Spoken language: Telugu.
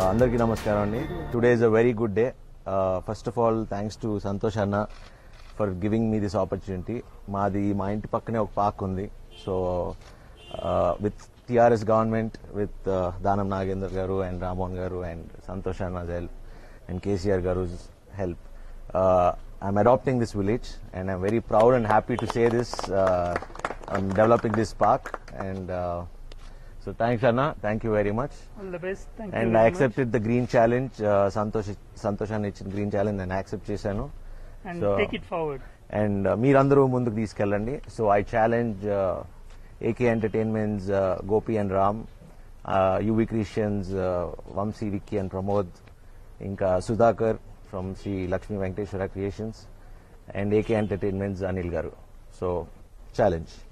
అందరికీ నమస్కారం అండి today is a very good day first of all thanks to Santosh అన్న for giving me this opportunity మాది మా ఇంటి పక్కనే ఒక పార్క్ ఉంది so with TRS government with Danam Nagender గారు అండ్ రామోహన్ గారు అండ్ సంతోష్ అన్న's help and కేసీఆర్ గారు's help uh, I'm adopting this village and I'm very proud and happy to say this uh, I'm developing this park and uh, so thanks Anna thank you very much All the best. Thank you and very I accepted the green challenge uh, Santosh Santosh అని ఇచ్చిన గ్రీన్ ఛాలెంజ్ నేను యాక్సెప్ట్ చేశాను much. And So- take it forward. And మీరందరూ ముందుకు తీసుకెళ్ళండి so I challenge AK entertainments Gopi and Ram UV Christians Vamsi Vicky and Pramod ఇంకా Sudhakar from Sri Lakshmi Venkateswara creations and AK entertainments Anil గారు సో ఛాలెంజ్